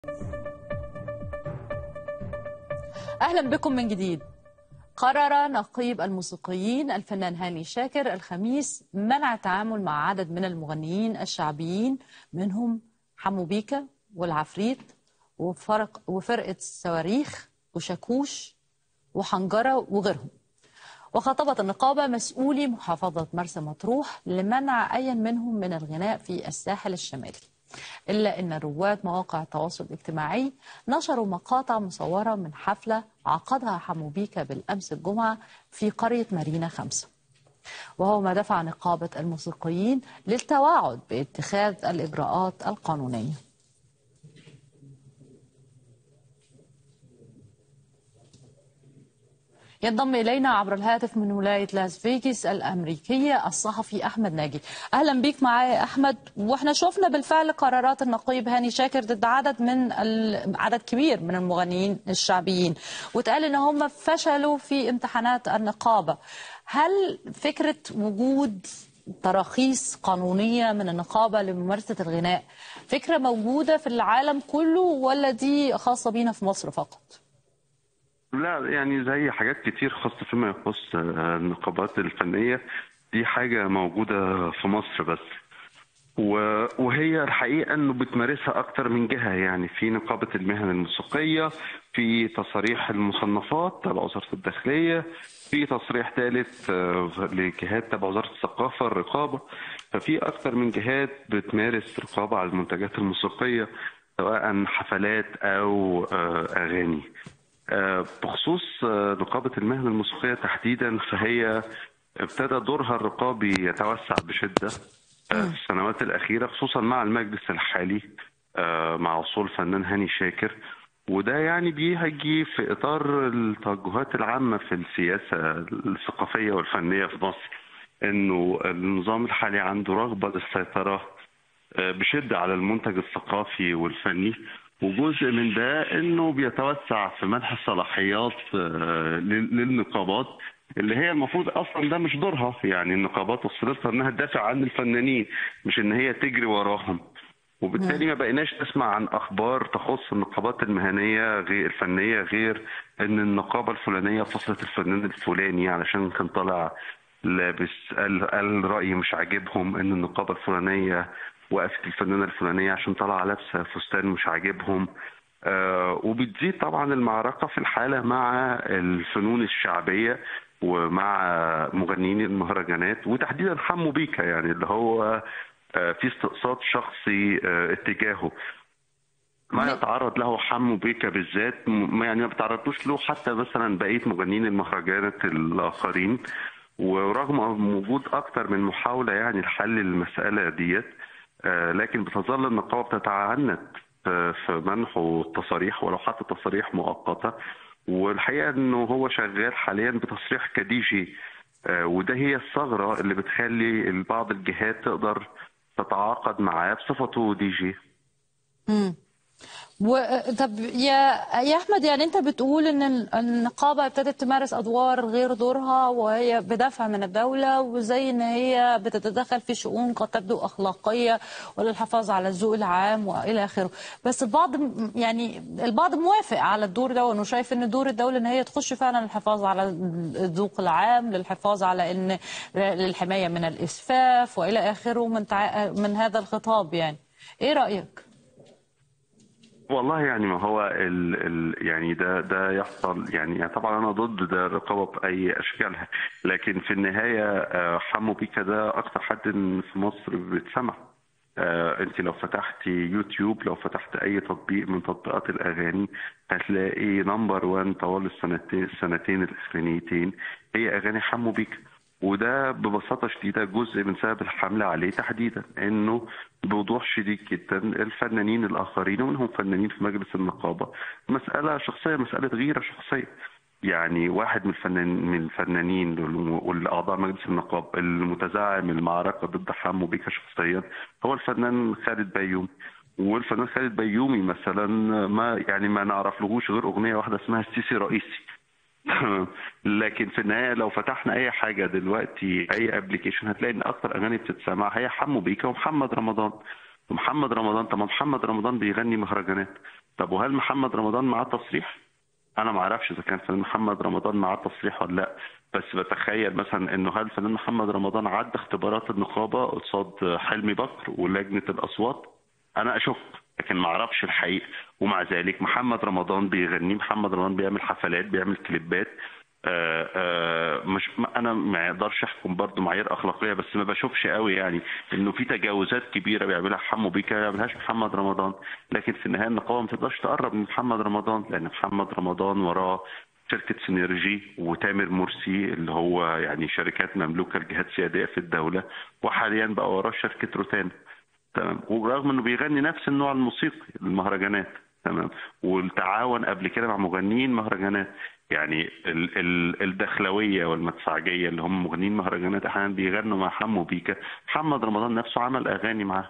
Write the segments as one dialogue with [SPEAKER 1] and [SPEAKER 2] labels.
[SPEAKER 1] أهلا بكم من جديد قرر نقيب الموسيقيين الفنان هاني شاكر الخميس منع التعامل مع عدد من المغنيين الشعبيين منهم حمو بيكا والعفريت وفرق وفرقة الصواريخ وشاكوش وحنجرة وغيرهم وخاطبت النقابة مسؤولي محافظة مرسى مطروح لمنع أي منهم من الغناء في الساحل الشمالي إلا أن رواد مواقع التواصل الاجتماعي نشروا مقاطع مصورة من حفلة عقدها حمو بيكا بالأمس الجمعة في قرية مارينا خمسة وهو ما دفع نقابة الموسيقيين للتوعد باتخاذ الإجراءات القانونية ينضم إلينا عبر الهاتف من ولاية لاس فيغاس الأمريكية الصحفي أحمد ناجي أهلا بيك معايا يا أحمد وإحنا شفنا بالفعل قرارات النقيب هاني شاكر ضد عدد من عدد كبير من المغنيين الشعبيين واتقال إن هم فشلوا في امتحانات النقابة هل فكرة وجود تراخيص قانونية من النقابة لممارسة الغناء فكرة موجودة في العالم كله ولا دي خاصة بينا في مصر فقط؟
[SPEAKER 2] لا يعني زي حاجات كتير خاصة فيما يخص النقابات الفنية دي حاجة موجودة في مصر بس وهي الحقيقة انه بتمارسها اكتر من جهة يعني في نقابة المهن الموسيقية في تصاريح المصنفات تبع وزارة الداخلية في تصريح ثالث لجهات تبع وزارة الثقافة الرقابة ففي اكتر من جهات بتمارس رقابة على المنتجات الموسيقية سواء حفلات او اغاني بخصوص نقابة المهن الموسيقية تحديدا فهي ابتدى دورها الرقابي يتوسع بشدة في السنوات الأخيرة خصوصا مع المجلس الحالي مع وصول الفنان هاني شاكر وده يعني بيجي في إطار التوجهات العامة في السياسة الثقافية والفنية في مصر إنه النظام الحالي عنده رغبة للسيطرة بشدة على المنتج الثقافي والفني وجزء من ده انه بيتوسع في منح الصلاحيات للنقابات اللي هي المفروض اصلا ده مش دورها يعني النقابات وصلتها انها تدافع عن الفنانين مش ان هي تجري وراهم وبالتالي ما بقيناش نسمع عن اخبار تخص النقابات المهنيه غير الفنيه غير ان النقابه الفلانيه فصلت الفنان الفلاني علشان كان طالع لابس قال, قال راي مش عاجبهم ان النقابه الفلانيه وقفت الفنانه الفلانيه عشان طالعه لابسه فستان مش عاجبهم آه وبتزيد طبعا المعركه في الحاله مع الفنون الشعبيه ومع مغنيين المهرجانات وتحديدا حمو بيكا يعني اللي هو آه في استقصاد شخصي آه اتجاهه ما يتعرض له حمو بيكا بالذات يعني ما بتعرضوش له حتى مثلا بقيه مغنيين المهرجانات الاخرين ورغم وجود اكتر من محاوله يعني لحل المساله ديت لكن بتظل النقابه بتتعنت في منحه التصاريح ولو حتى تصاريح مؤقته والحقيقه انه هو شغال حاليا بتصريح كدي جي وده هي الثغره اللي بتخلي بعض الجهات تقدر تتعاقد معاه بصفته دي جي.
[SPEAKER 1] امم و... طب يا يا احمد يعني انت بتقول ان النقابه ابتدت تمارس ادوار غير دورها وهي بدافع من الدوله وزي ان هي بتتدخل في شؤون قد تبدو اخلاقيه وللحفاظ على الذوق العام والى اخره بس البعض يعني البعض موافق على الدور ده وانه شايف ان دور الدوله ان هي تخش فعلا الحفاظ على الذوق العام للحفاظ على ان للحمايه من الاسفاف والى اخره من تع... من هذا الخطاب يعني ايه رايك؟
[SPEAKER 2] والله يعني ما هو ال ال يعني ده ده يحصل يعني, يعني طبعا انا ضد ده الرقابه باي اشكالها لكن في النهايه حمو بيكا ده اكتر حد في مصر بيتسمع انت لو فتحت يوتيوب لو فتحت اي تطبيق من تطبيقات الاغاني هتلاقي نمبر 1 طوال السنتين السنتين الاخرانيتين هي اغاني حمو بيكا وده ببساطه شديده جزء من سبب الحمله عليه تحديدا انه بوضوح شديد جدا الفنانين الاخرين ومنهم فنانين في مجلس النقابه مساله شخصيه مساله غيره شخصيه يعني واحد من الفنان من الفنانين والاعضاء مجلس النقابه المتزعم المعركه ضد حمو بيكا شخصيا هو الفنان خالد بيومي والفنان خالد بيومي مثلا ما يعني ما نعرفلهوش غير اغنيه واحده اسمها السيسي رئيسي لكن في النهايه لو فتحنا اي حاجه دلوقتي اي ابلكيشن هتلاقي ان اكتر اغاني بتتسمع هي حمو بيكا ومحمد رمضان ومحمد رمضان طب محمد رمضان بيغني مهرجانات طب وهل محمد رمضان معاه تصريح؟ انا ما اعرفش اذا كان فنان محمد رمضان معاه تصريح ولا لا بس بتخيل مثلا انه هل فنان محمد رمضان عدى اختبارات النقابه قصاد حلمي بكر ولجنه الاصوات انا اشك لكن ما اعرفش الحقيقه ومع ذلك محمد رمضان بيغني محمد رمضان بيعمل حفلات بيعمل كليبات آه، آه، مش ما- انا ما اقدرش احكم برضو معايير اخلاقيه بس ما بشوفش قوي يعني انه في تجاوزات كبيره بيعملها حمو بيكا ما بيعملهاش محمد رمضان لكن في النهايه النقابه ما تقدرش تقرب من محمد رمضان لان محمد رمضان وراه شركه سينرجي وتامر مرسي اللي هو يعني شركات مملوكه لجهات سياديه في الدوله وحاليا بقى وراه شركه روتانا تمام ورغم انه بيغني نفس النوع الموسيقي المهرجانات تمام والتعاون قبل كده مع مغنيين مهرجانات يعني ال ال الدخلويه والمدفعجيه اللي هم مغنيين مهرجانات احيانا بيغنوا مع حمو بيكا محمد رمضان نفسه عمل اغاني معاه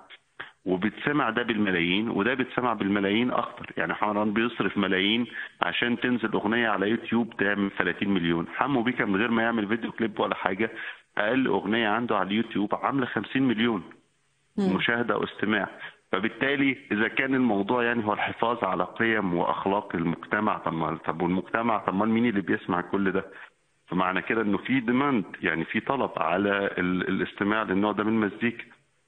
[SPEAKER 2] وبتسمع ده بالملايين وده بيتسمع بالملايين اكتر يعني محمد رمضان بيصرف ملايين عشان تنزل اغنيه على يوتيوب تعمل 30 مليون حمو بيكا من غير ما يعمل فيديو كليب ولا حاجه اقل اغنيه عنده على اليوتيوب عامله 50 مليون مشاهده واستماع فبالتالي اذا كان الموضوع يعني هو الحفاظ على قيم واخلاق المجتمع طب ما- طب والمجتمع طب ما مين اللي بيسمع كل ده؟ فمعنى كده انه في ديماند يعني في طلب على ال- الاستماع للنوع ده من المزيكا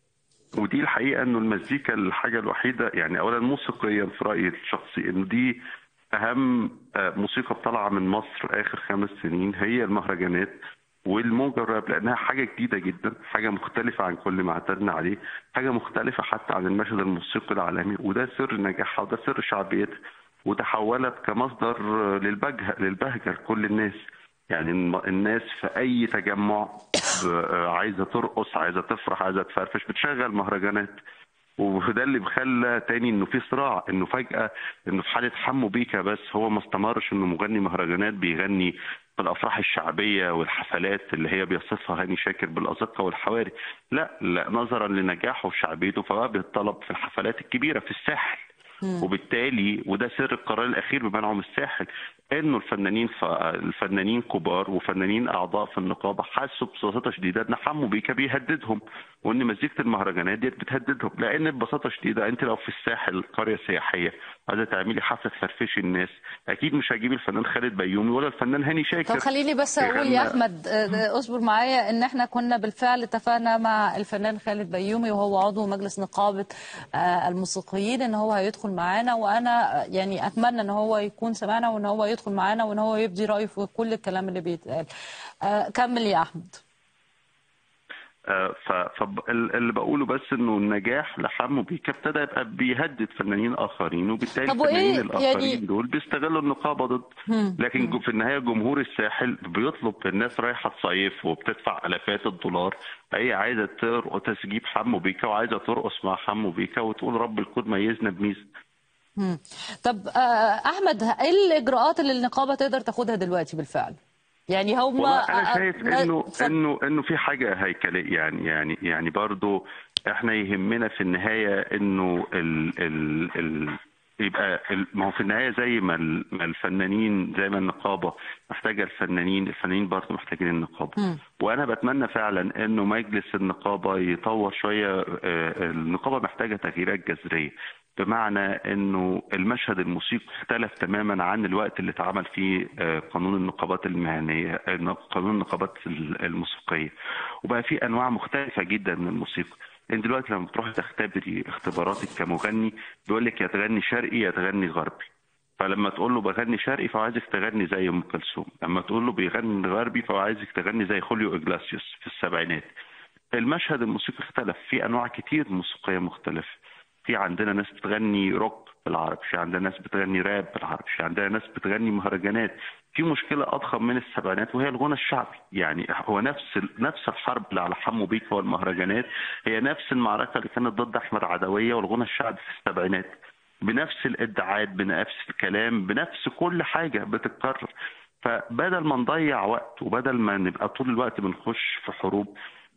[SPEAKER 2] ودي الحقيقه انه المزيكا الحاجه الوحيده يعني اولا موسيقيا في رايي الشخصي انه دي اهم آه، موسيقى طالعه من مصر اخر خمس سنين هي المهرجانات والموجة الراب لانها حاجه جديده جدا حاجه مختلفه عن كل ما اعتدنا عليه حاجه مختلفه حتى عن المشهد الموسيقي العالمي وده سر نجاحها وده سر شعبيتها وتحولت كمصدر آه، للبهجه للبهجه لكل الناس يعني الم- الناس في اي تجمع آه، عايزه ترقص عايزه تفرح عايزه تفرفش بتشغل مهرجانات وده اللي بخلى تاني انه في صراع انه فجاه انه في حاله حمو بيكا بس هو ما استمرش انه مغني مهرجانات بيغني في الافراح الشعبيه والحفلات اللي هي بيصفها هاني شاكر بالازقه والحواري لا لا نظرا لنجاحه وشعبيته فبقى بيطلب في الحفلات الكبيره في الساحل وبالتالي وده سر القرار الاخير بمنعه من الساحل انه الفنانين ف... الفنانين كبار وفنانين اعضاء في النقابه حسوا ببساطه شديده ان حمو بيكا بيهددهم وان مزيكه المهرجانات ديت بتهددهم لان ببساطه شديده انت لو في الساحل قريه سياحيه عايزه تعملي حفله تفرفشي الناس اكيد مش هتجيبي الفنان خالد بيومي ولا الفنان هاني شاكر
[SPEAKER 1] طب خليني بس اقول يا
[SPEAKER 2] يغنى-
[SPEAKER 1] احمد آه، اصبر معايا ان احنا كنا بالفعل اتفقنا مع الفنان خالد بيومي وهو عضو مجلس نقابه آه، الموسيقيين ان هو هيدخل معانا وانا آه، يعني اتمنى ان هو يكون سمعنا وان هو يدخل معانا وان هو يبدي رايه في كل الكلام اللي بيتقال آه، كمل يا احمد
[SPEAKER 2] فاللي بقوله بس انه النجاح لحمو بيكا ابتدى يبقى بيهدد فنانين اخرين وبالتالي
[SPEAKER 1] طب وإيه
[SPEAKER 2] الفنانين الاخرين
[SPEAKER 1] يعني-
[SPEAKER 2] دول بيستغلوا النقابه ضد لكن جو- في النهايه جمهور الساحل بيطلب الناس رايحه تصيف وبتدفع الافات الدولار هي عايزه ترقص تجيب حمو بيكا وعايزه ترقص مع حمو بيكا وتقول رب الكون ميزنا بميزه
[SPEAKER 1] مم. طب آه، احمد ايه الاجراءات اللي النقابه تقدر تاخدها دلوقتي بالفعل يعني هم
[SPEAKER 2] والله انا شايف
[SPEAKER 1] آه،
[SPEAKER 2] انه
[SPEAKER 1] اتفضل.
[SPEAKER 2] انه انه في حاجه هيكليه يعني يعني يعني برضو احنا يهمنا في النهايه انه ال ال ال يبقى ال- ما هو في النهايه زي ما ال- ما الفنانين زي ما النقابه محتاجه الفنانين الفنانين برضه محتاجين النقابه
[SPEAKER 1] مم.
[SPEAKER 2] وانا بتمنى فعلا انه مجلس النقابه يطور شويه آه، النقابه محتاجه تغييرات جذريه بمعنى انه المشهد الموسيقي اختلف تماما عن الوقت اللي اتعمل فيه آه، قانون النقابات المهنيه آه، قانون النقابات الموسيقيه وبقى في انواع مختلفه جدا من الموسيقى انت دلوقتي لما بتروحي تختبري اختباراتك كمغني بيقول لك يا تغني شرقي يا تغني غربي فلما تقول له بغني شرقي فهو عايزك تغني زي ام كلثوم لما تقول له بيغني غربي فهو عايزك تغني زي خوليو اجلاسيوس في السبعينات المشهد الموسيقي اختلف في انواع كتير موسيقيه مختلفه في عندنا ناس بتغني روك بالعربي في عندنا ناس بتغني راب بالعربي في عندنا ناس بتغني مهرجانات في مشكله اضخم من السبعينات وهي الغنى الشعبي يعني هو نفس نفس الحرب اللي على حمو بيكا والمهرجانات هي نفس المعركه اللي كانت ضد احمد عدويه والغنى الشعبي في السبعينات بنفس الادعاءات بنفس الكلام بنفس كل حاجه بتتكرر فبدل ما نضيع وقت وبدل ما نبقى طول الوقت بنخش في حروب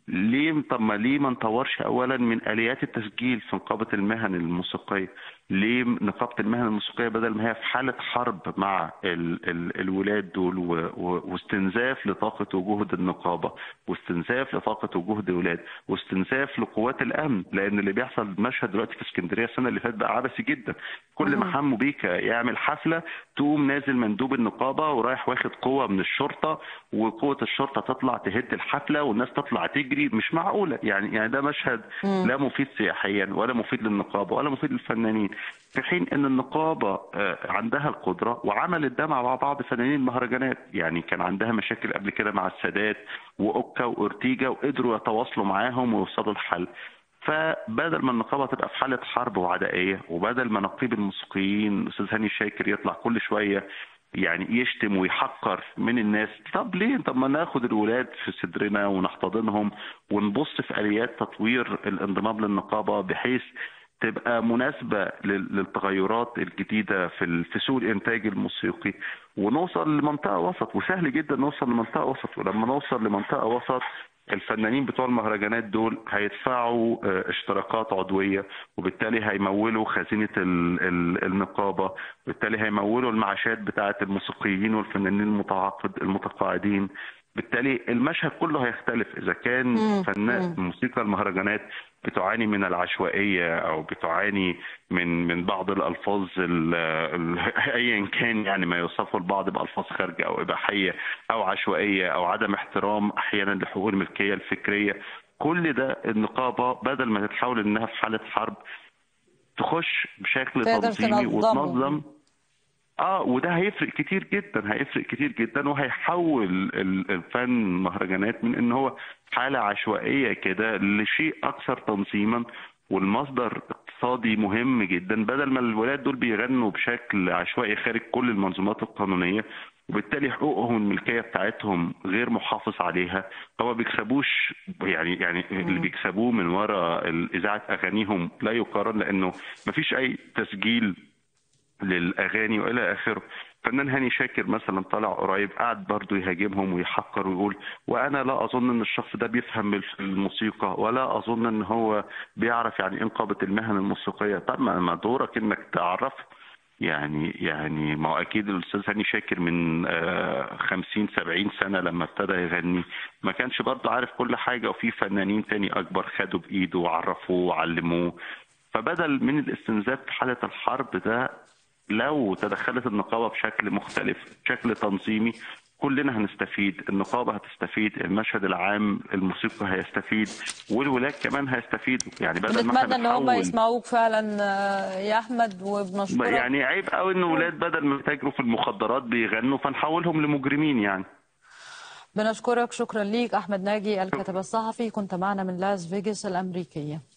[SPEAKER 2] ليه طب ما ليه ما نطورش اولا من اليات التسجيل في نقابه المهن الموسيقيه ليه نقابه المهن الموسيقيه بدل ما هي في حاله حرب مع ال ال الولاد دول و و واستنزاف لطاقه وجهد النقابه واستنزاف لطاقه وجهد الولاد واستنزاف لقوات الامن لان اللي بيحصل مشهد دلوقتي في اسكندريه السنه اللي فاتت بقى عبثي جدا كل ما حمو بيكا يعمل حفله تقوم نازل مندوب النقابه ورايح واخد قوه من الشرطه وقوه الشرطه تطلع تهد الحفله والناس تطلع تجري مش معقوله يعني يعني ده مشهد لا مفيد سياحيا ولا مفيد للنقابه ولا مفيد للفنانين في حين ان النقابه آه، عندها القدره وعملت ده مع بعض فنانين المهرجانات يعني كان عندها مشاكل قبل كده مع السادات واوكا واورتيجا وقدروا يتواصلوا معاهم ويوصلوا لحل فبدل ما النقابه تبقى في حاله حرب وعدائيه وبدل ما نقيب الموسيقيين الاستاذ هاني شاكر يطلع كل شويه يعني يشتم ويحقر من الناس طب ليه طب ما ناخد الولاد في صدرنا ونحتضنهم ونبص في اليات تطوير الانضمام للنقابه بحيث تبقى مناسبة لل- للتغيرات الجديدة في ال- في سوق الإنتاج الموسيقي ونوصل لمنطقة وسط وسهل جدا نوصل لمنطقة وسط ولما نوصل لمنطقة وسط الفنانين بتوع المهرجانات دول هيدفعوا آه، اشتراكات عضوية وبالتالي هيمولوا خزينة ال- ال- النقابة بالتالي هيمولوا المعاشات بتاعة الموسيقيين والفنانين المتعاقد المتقاعدين بالتالي المشهد كله هيختلف إذا كان فنان موسيقى المهرجانات بتعاني من العشوائيه او بتعاني من من بعض الالفاظ ال- ال- ايا كان يعني ما يوصفه البعض بالفاظ خارجه او اباحيه او عشوائيه او عدم احترام احيانا لحقوق الملكيه الفكريه كل ده النقابه بدل ما تتحول انها في حاله حرب تخش بشكل
[SPEAKER 1] تقدر
[SPEAKER 2] تنظيمي
[SPEAKER 1] تنظمه.
[SPEAKER 2] وتنظم اه وده هيفرق كتير جدا هيفرق كتير جدا وهيحول ال- الفن مهرجانات من ان هو حاله عشوائيه كده لشيء اكثر تنظيما والمصدر اقتصادي مهم جدا بدل ما الولاد دول بيغنوا بشكل عشوائي خارج كل المنظومات القانونيه وبالتالي حقوقهم الملكيه بتاعتهم غير محافظ عليها هو بيكسبوش يعني يعني اللي بيكسبوه من وراء اذاعه اغانيهم لا يقارن لانه مفيش اي تسجيل للاغاني والى اخره فنان هاني شاكر مثلا طلع قريب قعد برضه يهاجمهم ويحقر ويقول وانا لا اظن ان الشخص ده بيفهم في الموسيقى ولا اظن ان هو بيعرف يعني ايه نقابه المهن الموسيقيه طب ما ما دورك انك تعرفه يعني يعني ما هو اكيد الاستاذ هاني شاكر من آه، 50 70 سنه لما ابتدى يغني ما كانش برضه عارف كل حاجه وفي فنانين تاني اكبر خدوا بايده وعرفوه وعلموه فبدل من الاستنزاف في حاله الحرب ده لو تدخلت النقابه بشكل مختلف بشكل تنظيمي كلنا هنستفيد النقابه هتستفيد المشهد العام الموسيقى هيستفيد والولاد كمان هيستفيدوا يعني بدل ما
[SPEAKER 1] بنتمنى ان هم
[SPEAKER 2] بنحول-
[SPEAKER 1] يسمعوك فعلا آه، يا احمد وبنشكرك
[SPEAKER 2] يعني عيب قوي ان ولاد بدل ما يتاجروا في المخدرات بيغنوا فنحولهم لمجرمين يعني
[SPEAKER 1] بنشكرك شكرا ليك احمد ناجي الكاتب الصحفي كنت معنا من لاس فيغاس الامريكيه